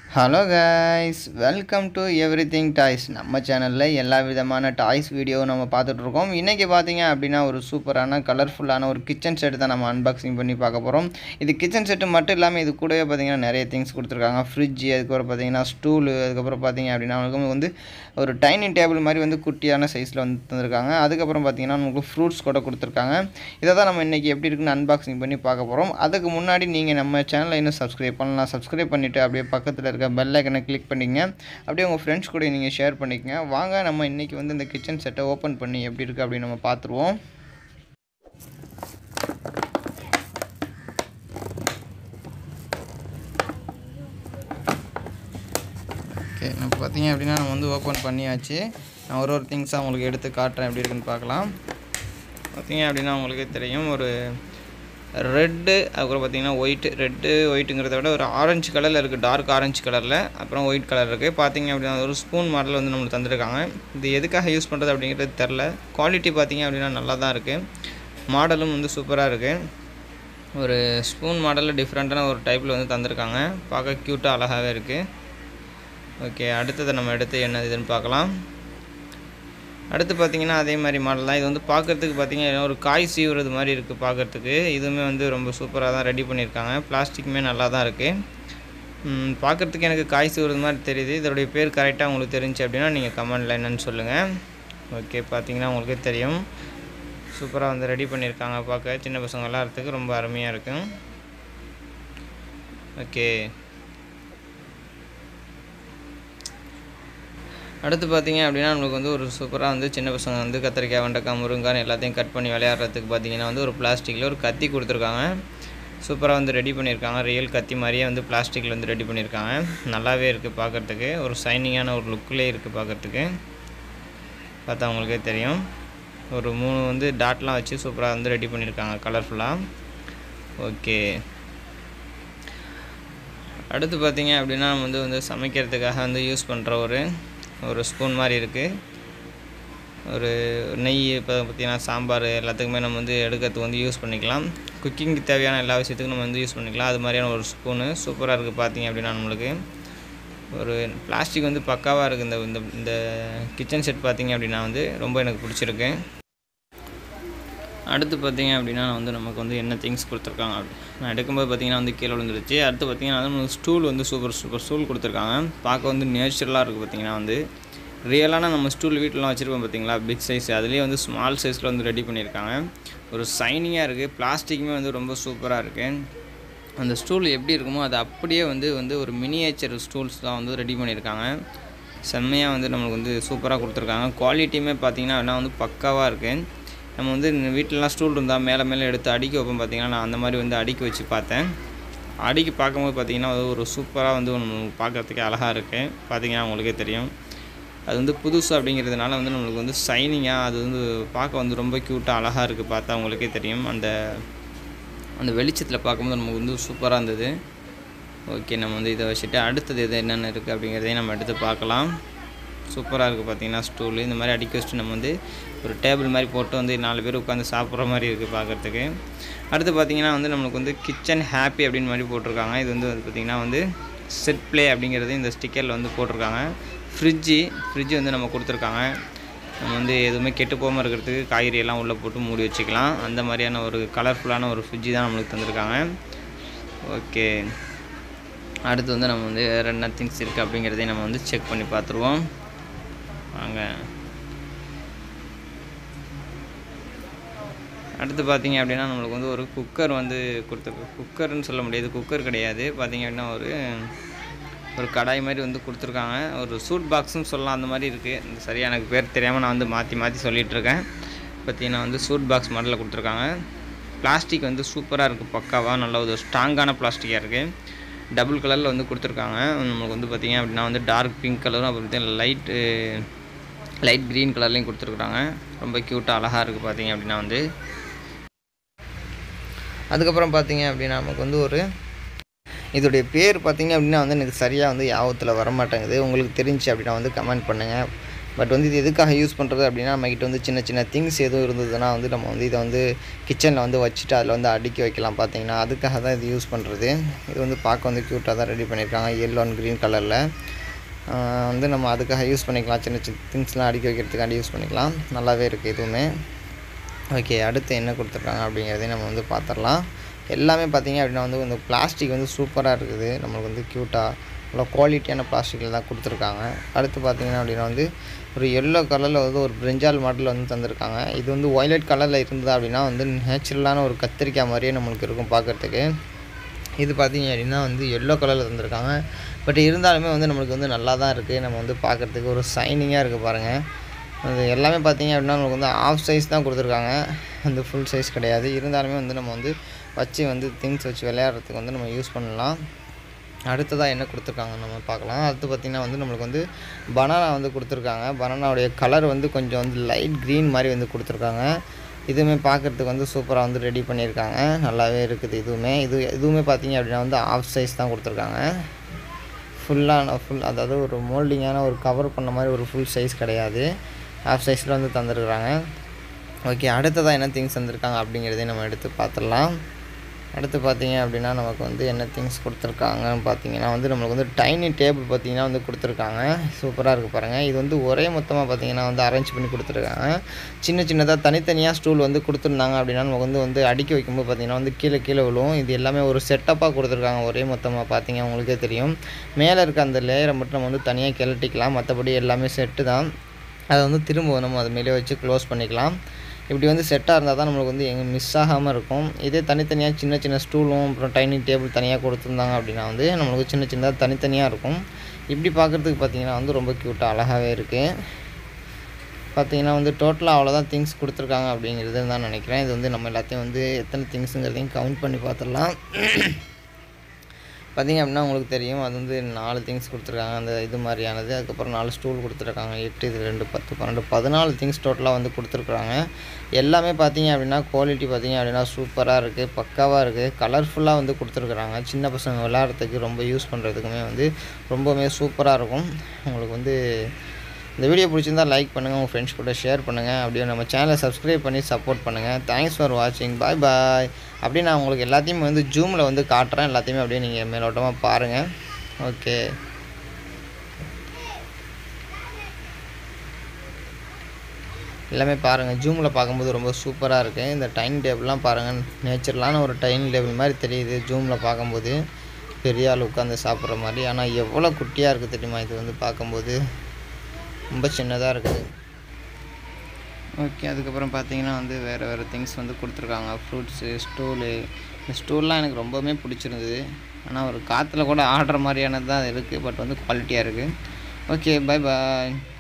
hello guys welcome to everything toys நம்ம சேனலில் எல்லா விதமான டாய்ஸ் வீடியோ நம்ம பார்த்துட்ருக்கோம் இன்றைக்கி பார்த்தீங்க அப்படின்னா ஒரு சூப்பரான கலர்ஃபுல்லான ஒரு கிச்சன் செட் தான் நம்ம அன்பாக்சிங் பண்ணி பார்க்க போகிறோம் இது கிச்சன் செட்டு மட்டும் இல்லாமல் இது கூடவே பார்த்தீங்கன்னா நிறைய திங்ஸ் கொடுத்துருக்காங்க ஃப்ரிட்ஜ் அதுக்கப்புறம் பார்த்தீங்கன்னா ஸ்டூலு அதுக்கப்புறம் பார்த்தீங்க அப்படின்னா நமக்கு வந்து ஒரு டைனிங் டேபிள் மாதிரி வந்து குட்டியான சைஸில் வந்து தந்திருக்காங்க அதுக்கப்புறம் பார்த்தீங்கன்னா நமக்கு ஃப்ரூட்ஸ் கூட கொடுத்துருக்காங்க இதை தான் நம்ம இன்றைக்கி எப்படி இருக்குன்னு அன்பாக்சிங் பண்ணி பார்க்க போகிறோம் அதுக்கு முன்னாடி நீங்கள் நம்ம சேனலை இன்னும் சப்ஸ்கிரைப் பண்ணலாம் சப்ஸ்கிரைப் பண்ணிவிட்டு அப்படியே பக்கத்தில் இருக்க பெல் ஐக்கனை கிளிக் பண்ணிங்க அப்படியே உங்கள் ஃப்ரெண்ட்ஸ் கூட நீங்கள் ஷேர் பண்ணிக்கங்க வாங்க நம்ம இன்றைக்கி வந்து இந்த கிச்சன் செட்டை ஓப்பன் பண்ணி எப்படி இருக்குது அப்படின்னு நம்ம பார்த்துருவோம் ஓகே நம்ம பார்த்தீங்க அப்படின்னா நம்ம வந்து ஓப்பன் பண்ணியாச்சு நான் ஒரு ஒரு திங்ஸாக உங்களுக்கு எடுத்து காட்டுறேன் எப்படி இருக்குன்னு பார்க்கலாம் பார்த்தீங்க அப்படின்னா உங்களுக்கு தெரியும் ஒரு ரெட்டு அப்புறம் பார்த்தீங்கன்னா ஒயிட்டு ரெட்டு ஒயிட்டுங்கிறத விட ஒரு ஆரஞ்சு கலரில் இருக்குது டார்க் ஆரஞ்சு கலரில் அப்புறம் ஒயிட் கலர் இருக்குது பார்த்தீங்க அப்படின்னா ஒரு ஸ்பூன் மாடல் வந்து நம்மளுக்கு தந்திருக்காங்க இது எதுக்காக யூஸ் பண்ணுறது அப்படிங்கிறது தெரில குவாலிட்டி பார்த்தீங்க அப்படின்னா நல்லா தான் இருக்குது மாடலும் வந்து சூப்பராக இருக்குது ஒரு ஸ்பூன் மாடலில் டிஃப்ரெண்ட்டான ஒரு டைப்பில் வந்து தந்திருக்காங்க பார்க்க க்யூட்டாக அழகாகவே இருக்குது ஓகே அடுத்ததை நம்ம எடுத்து என்ன இதுன்னு பார்க்கலாம் அடுத்து பார்த்தீங்கன்னா அதே மாதிரி மாடல் தான் இது வந்து பார்க்குறதுக்கு பார்த்தீங்கன்னா ஒரு காய் சீவுறது மாதிரி இருக்குது பார்க்குறதுக்கு இதுவுமே வந்து ரொம்ப சூப்பராக தான் ரெடி பண்ணியிருக்காங்க பிளாஸ்டிக்குமே நல்லா தான் இருக்குது பார்க்குறதுக்கு எனக்கு காய் சீவுறது மாதிரி தெரியுது இதோடைய பேர் கரெக்டாக உங்களுக்கு தெரிஞ்சு அப்படின்னா நீங்கள் கமெண்டில் என்னன்னு சொல்லுங்கள் ஓகே பார்த்தீங்கன்னா உங்களுக்கே தெரியும் சூப்பராக வந்து ரெடி பண்ணியிருக்காங்க பார்க்க சின்ன பசங்க எல்லாத்துக்கு ரொம்ப அருமையாக இருக்கும் ஓகே அடுத்து பார்த்தீங்க அப்படின்னா நம்மளுக்கு வந்து ஒரு சூப்பராக வந்து சின்ன பசங்க வந்து கத்திரிக்காய் வெண்டைக்காய் முருங்கான்னு எல்லாத்தையும் கட் பண்ணி விளையாடுறதுக்கு பார்த்தீங்கன்னா வந்து ஒரு பிளாஸ்டிக்கில் ஒரு கத்தி கொடுத்துருக்காங்க சூப்பராக வந்து ரெடி பண்ணியிருக்காங்க ரியல் கத்தி மாதிரியே வந்து பிளாஸ்டிக்கில் வந்து ரெடி பண்ணியிருக்காங்க நல்லாவே இருக்குது பார்க்குறதுக்கு ஒரு ஷைனிங்கான ஒரு லுக்கிலே இருக்குது பார்க்குறதுக்கு பார்த்தா உங்களுக்கே தெரியும் ஒரு மூணு வந்து டாட்லாம் வச்சு சூப்பராக வந்து ரெடி பண்ணியிருக்காங்க கலர்ஃபுல்லாக ஓகே அடுத்து பார்த்தீங்க அப்படின்னா நம்ம வந்து வந்து சமைக்கிறதுக்காக வந்து யூஸ் பண்ணுற ஒரு ஒரு ஸ்பூன் மாதிரி இருக்குது ஒரு நெய் இப்போ பார்த்திங்கன்னா சாம்பார் எல்லாத்துக்குமே நம்ம வந்து எடுக்கிறதுக்கு வந்து யூஸ் பண்ணிக்கலாம் குக்கிங்க்கு தேவையான எல்லா விஷயத்துக்கும் நம்ம வந்து யூஸ் பண்ணிக்கலாம் அது மாதிரியான ஒரு ஸ்பூனு சூப்பராக இருக்குது பார்த்தீங்க அப்படின்னா நம்மளுக்கு ஒரு பிளாஸ்டிக் வந்து பக்காவாக இருக்குது இந்த இந்த இந்த கிச்சன் செட் பார்த்தீங்க அப்படின்னா வந்து ரொம்ப எனக்கு பிடிச்சிருக்கு அடுத்து பார்த்தீங்க அப்படின்னா வந்து நமக்கு வந்து என்ன திங்ஸ் கொடுத்துருக்காங்க நான் எடுக்கும்போது பார்த்தீங்கன்னா வந்து கீழே விழுந்துருச்சு அடுத்து பார்த்தீங்கன்னா வந்து நமக்கு ஸ்டூல் வந்து சூப்பர் சூப்பர் ஸ்டூல் கொடுத்துருக்காங்க பார்க்க வந்து நேச்சுரலாக இருக்குது பார்த்தீங்கன்னா வந்து ரியலான நம்ம ஸ்டூல் வீட்டிலலாம் வச்சுருப்போம் பார்த்தீங்களா பிக் சைஸ் அதுலேயே வந்து ஸ்மால் சைஸில் வந்து ரெடி பண்ணியிருக்காங்க ஒரு ஷைனிங்காக இருக்குது பிளாஸ்டிக்குமே வந்து ரொம்ப சூப்பராக இருக்குது அந்த ஸ்டூல் எப்படி இருக்குமோ அது அப்படியே வந்து வந்து ஒரு மினியேச்சர் ஸ்டூல்ஸ் தான் வந்து ரெடி பண்ணியிருக்காங்க செம்மையாக வந்து நம்மளுக்கு வந்து சூப்பராக கொடுத்துருக்காங்க குவாலிட்டியுமே பார்த்திங்கன்னா வந்து பக்காவாக இருக்குது நம்ம வந்து வீட்டிலலாம் ஸ்டூல் இருந்தால் மேலே மேலே எடுத்து அடிக்க வைப்போம் பார்த்திங்கன்னா நான் அந்த மாதிரி வந்து அடிக்க வச்சு பார்த்தேன் அடிக்க பார்க்கும்போது பார்த்திங்கன்னா அது ஒரு சூப்பராக வந்து பார்க்குறதுக்கே அழகாக இருக்குது பார்த்திங்கன்னா உங்களுக்கே தெரியும் அது வந்து புதுசு அப்படிங்கிறதுனால வந்து நம்மளுக்கு வந்து ஷைனிங்காக அது வந்து பார்க்க வந்து ரொம்ப க்யூட்டாக அழகாக இருக்குது பார்த்தா உங்களுக்கே தெரியும் அந்த அந்த வெளிச்சத்தில் பார்க்கும்போது நமக்கு வந்து சூப்பராக இருந்தது ஓகே நம்ம வந்து இதை வச்சுட்டு அடுத்தது எது என்னென்ன இருக்குது அப்படிங்கிறதையும் நம்ம எடுத்து பார்க்கலாம் சூப்பராக இருக்குது பார்த்தீங்கன்னா ஸ்டூலு இந்த மாதிரி அடிக்க வச்சுட்டு நம்ம வந்து ஒரு டேபிள் மாதிரி போட்டு வந்து நாலு பேர் உட்காந்து சாப்பிட்ற மாதிரி இருக்குது பார்க்குறதுக்கு அடுத்து பார்த்திங்கன்னா வந்து நம்மளுக்கு வந்து கிச்சன் ஹாப்பி அப்படின்னு மாதிரி போட்டிருக்காங்க இது வந்து பார்த்திங்கன்னா வந்து செட் ப்ளே அப்படிங்கிறது இந்த ஸ்டிக்கரில் வந்து போட்டிருக்காங்க ஃப்ரிட்ஜு ஃப்ரிட்ஜு வந்து நம்ம கொடுத்துருக்காங்க நம்ம வந்து எதுவுமே கெட்டு போகாமல் இருக்கிறதுக்கு காய்கறி எல்லாம் உள்ளே போட்டு மூடி வச்சுக்கலாம் அந்த மாதிரியான ஒரு கலர்ஃபுல்லான ஒரு ஃப்ரிட்ஜு தான் நம்மளுக்கு தந்திருக்காங்க ஓகே அடுத்து வந்து நம்ம வந்து வேறு என்ன திங்ஸ் இருக்குது அப்படிங்கிறதையும் நம்ம வந்து செக் பண்ணி பார்த்துருவோம் வாங்க அடுத்து பார்த்தீங்க அப்படின்னா நம்மளுக்கு வந்து ஒரு குக்கர் வந்து கொடுத்துருக்கு குக்கர்னு சொல்ல முடியாது குக்கர் கிடையாது பார்த்தீங்க அப்படின்னா ஒரு ஒரு கடாய் மாதிரி வந்து கொடுத்துருக்காங்க ஒரு சூட் பாக்ஸுன்னு சொல்லலாம் அந்த மாதிரி இருக்குது இந்த சரியாக எனக்கு பேர் தெரியாமல் நான் வந்து மாற்றி மாற்றி சொல்லிகிட்ருக்கேன் பார்த்தீங்கன்னா வந்து சூட் பாக்ஸ் மாடலில் கொடுத்துருக்காங்க பிளாஸ்டிக் வந்து சூப்பராக இருக்குது பக்காவாக நல்ல ஒரு ஸ்ட்ராங்கான பிளாஸ்டிக்காக இருக்குது டபுள் கலரில் வந்து கொடுத்துருக்காங்க நம்மளுக்கு வந்து பார்த்திங்க அப்படின்னா வந்து டார்க் பிங்க் கலரும் அப்புறம் பார்த்தீங்கன்னா லைட்டு லைட் க்ரீன் கலர்லேயும் கொடுத்துருக்குறாங்க ரொம்ப க்யூட்டாக அழகாக இருக்குது பார்த்தீங்க அப்படின்னா வந்து அதுக்கப்புறம் பார்த்தீங்க அப்படின்னா நமக்கு வந்து ஒரு இதோடைய பேர் பார்த்தீங்க அப்படின்னா வந்து எனக்கு சரியாக வந்து யாபத்தில் வரமாட்டேங்குது உங்களுக்கு தெரிஞ்சு அப்படின்னா வந்து கமெண்ட் பண்ணுங்கள் பட் வந்து இது எதுக்காக யூஸ் பண்ணுறது அப்படின்னா நம்மக்கிட்ட வந்து சின்ன சின்ன திங்ஸ் எதுவும் இருந்ததுன்னா வந்து நம்ம வந்து இதை வந்து கிச்சனில் வந்து வச்சுட்டு அதில் வந்து அடுக்கி வைக்கலாம் பார்த்தீங்கன்னா அதுக்காக தான் இது யூஸ் பண்ணுறது இது வந்து பார்க்க வந்து க்யூட்டாக தான் ரெடி பண்ணியிருக்காங்க எல்லோ அண்ட் க்ரீன் கலரில் வந்து நம்ம அதுக்காக யூஸ் பண்ணிக்கலாம் சின்ன சின்ன திங்ஸ்லாம் அடுக்கி வைக்கிறதுக்காண்டி யூஸ் பண்ணிக்கலாம் நல்லாவே இருக்குது இதுவுமே ஓகே அடுத்து என்ன கொடுத்துருக்காங்க அப்படிங்கிறதையும் நம்ம வந்து பார்த்துடலாம் எல்லாமே பார்த்தீங்க அப்படின்னா வந்து இந்த பிளாஸ்டிக் வந்து சூப்பராக இருக்குது நம்மளுக்கு வந்து க்யூட்டாக நல்லா குவாலிட்டியான பிளாஸ்டிக்கில் தான் கொடுத்துருக்காங்க அடுத்து பார்த்தீங்கன்னா அப்படின்னா வந்து ஒரு எல்லோ கலரில் வந்து ஒரு பிரிஞ்சால் மாடல் வந்து தந்திருக்காங்க இது வந்து ஒய்லட் கலரில் இருந்தது அப்படின்னா வந்து நேச்சுரலான ஒரு கத்திரிக்காய் மாதிரியே நம்மளுக்கு இருக்கும் பார்க்குறதுக்கு இது பார்த்தீங்க அப்படின்னா வந்து எல்லோ கலரில் தந்திருக்காங்க பட் இருந்தாலுமே வந்து நம்மளுக்கு வந்து நல்லா தான் இருக்குது நம்ம வந்து பார்க்குறதுக்கு ஒரு சைனிங்காக இருக்குது பாருங்கள் அது எல்லாமே பார்த்தீங்க அப்படின்னா நம்மளுக்கு வந்து ஆஃப் சைஸ் தான் கொடுத்துருக்காங்க அந்த ஃபுல் சைஸ் கிடையாது இருந்தாலுமே வந்து நம்ம வந்து வச்சு வந்து திங்ஸ் வச்சு விளையாடுறதுக்கு வந்து நம்ம யூஸ் பண்ணலாம் அடுத்ததாக என்ன கொடுத்துருக்காங்க நம்ம பார்க்கலாம் அடுத்து பார்த்திங்கன்னா வந்து நம்மளுக்கு வந்து பனானா வந்து கொடுத்துருக்காங்க பனானாவுடைய கலர் வந்து கொஞ்சம் வந்து லைட் க்ரீன் மாதிரி வந்து கொடுத்துருக்காங்க இதுவுமே பார்க்குறதுக்கு வந்து சூப்பராக வந்து ரெடி பண்ணியிருக்காங்க நல்லாவே இருக்குது இதுவுமே இது இதுவுமே பார்த்தீங்க அப்படின்னா வந்து ஆஃப் சைஸ் தான் கொடுத்துருக்காங்க ஃபுல்லான ஃபுல் அதாவது ஒரு மோல்டிங்கான ஒரு கவர் பண்ண மாதிரி ஒரு ஃபுல் சைஸ் கிடையாது ஹாஃப் சைஸில் வந்து தந்துருக்குறாங்க ஓகே அடுத்ததாக என்ன திங்ஸ் வந்திருக்காங்க அப்படிங்கிறதையும் நம்ம எடுத்து பார்த்துடலாம் அடுத்து பார்த்தீங்க அப்படின்னா நமக்கு வந்து என்ன திங்ஸ் கொடுத்துருக்காங்கன்னு பார்த்தீங்கன்னா வந்து நம்மளுக்கு வந்து டைனிங் டேபிள் பார்த்தீங்கன்னா வந்து கொடுத்துருக்காங்க சூப்பராக இருக்குது பாருங்கள் இது வந்து ஒரே மொத்தமாக பார்த்தீங்கன்னா வந்து அரேஞ்ச் பண்ணி கொடுத்துருக்காங்க சின்ன சின்னதாக தனித்தனியாக ஸ்டூல் வந்து கொடுத்துருந்தாங்க அப்படின்னா நமக்கு வந்து வந்து அடுக்கி வைக்கும்போது பார்த்தீங்கன்னா வந்து கீழே கீழே விழுவும் இது எல்லாமே ஒரு செட்டப்பாக கொடுத்துருக்காங்க ஒரே மொத்தமாக பார்த்தீங்க உங்களுக்கே தெரியும் மேலே இருக்க அந்த லேயரை மட்டும் நம்ம வந்து தனியாக கிளட்டிக்கலாம் மற்றபடி எல்லாமே செட்டு தான் அதை வந்து திரும்ப நம்ம அது மேலே வச்சு க்ளோஸ் பண்ணிக்கலாம் இப்படி வந்து செட்டாக இருந்தால் தான் நம்மளுக்கு வந்து எங்கே மிஸ் ஆகாமல் இருக்கும் இதே தனித்தனியாக சின்ன சின்ன ஸ்டூலும் அப்புறம் டைனிங் டேபிள் தனியாக கொடுத்துருந்தாங்க அப்படின்னா வந்து நம்மளுக்கு சின்ன சின்னதாக தனித்தனியாக இருக்கும் இப்படி பார்க்குறதுக்கு பார்த்தீங்கன்னா வந்து ரொம்ப க்யூட்டாக அழகாகவே இருக்குது பார்த்தீங்கன்னா வந்து டோட்டலாக அவ்வளோதான் திங்ஸ் கொடுத்துருக்காங்க அப்படிங்கிறது தான் நினைக்கிறேன் இது வந்து நம்ம எல்லாத்தையும் வந்து எத்தனை திங்ஸுங்கிறதையும் கவுண்ட் பண்ணி பார்த்துடலாம் பார்த்திங்க அப்படின்னா உங்களுக்கு தெரியும் அது வந்து நாலு திங்ஸ் கொடுத்துருக்காங்க அந்த இது மாதிரியானது அதுக்கப்புறம் நாலு ஸ்டூல் கொடுத்துருக்காங்க எட்டு இது ரெண்டு பத்து பன்னெண்டு பதினாலு திங்ஸ் டோட்டலாக வந்து கொடுத்துருக்குறாங்க எல்லாமே பார்த்தீங்க அப்படின்னா குவாலிட்டி பார்த்தீங்க அப்படின்னா சூப்பராக இருக்குது பக்காவாக இருக்குது கலர்ஃபுல்லாக வந்து கொடுத்துருக்குறாங்க சின்ன பசங்க விளையாடுறதுக்கு ரொம்ப யூஸ் பண்ணுறதுக்குமே வந்து ரொம்பவுமே சூப்பராக இருக்கும் உங்களுக்கு வந்து இந்த வீடியோ பிடிச்சிருந்தா லைக் பண்ணுங்கள் உங்கள் ஃப்ரெண்ட்ஸ் கூட ஷேர் பண்ணுங்கள் அப்படியே நம்ம சேனலை சப்ஸ்கிரைப் பண்ணி சப்போர்ட் பண்ணுங்கள் தேங்க்ஸ் ஃபார் வாட்சிங் பாய் பாய் அப்படியே நான் உங்களுக்கு எல்லாத்தையும் வந்து ஜூமில் வந்து காட்டுறேன் எல்லாத்தையுமே அப்படியே நீங்கள் மேலோட்டமாக பாருங்கள் ஓகே எல்லாமே பாருங்கள் ஜூமில் பார்க்கும்போது ரொம்ப சூப்பராக இருக்குது இந்த டைனிங் டேபிள்லாம் பாருங்கள் நேச்சுரலான ஒரு டைனிங் டேபிள் மாதிரி தெரியுது ஜூமில் பார்க்கும்போது பெரிய ஆள் உட்காந்து சாப்பிட்ற மாதிரி ஆனால் எவ்வளோ குட்டியாக இருக்குது தெரியுமா இது வந்து பார்க்கும்போது ரொம்ப சின்னதாக இருக்குது ஓகே அதுக்கப்புறம் பார்த்தீங்கன்னா வந்து வேறு வேறு திங்ஸ் வந்து கொடுத்துருக்காங்க ஃப்ரூட்ஸு ஸ்டூலு இந்த ஸ்டூல்லாம் எனக்கு ரொம்பவுமே பிடிச்சிருந்தது ஆனால் ஒரு காற்றுல கூட ஆடுற மாதிரியானது தான் இருக்குது பட் வந்து குவாலிட்டியாக இருக்குது ஓகே பை பாய்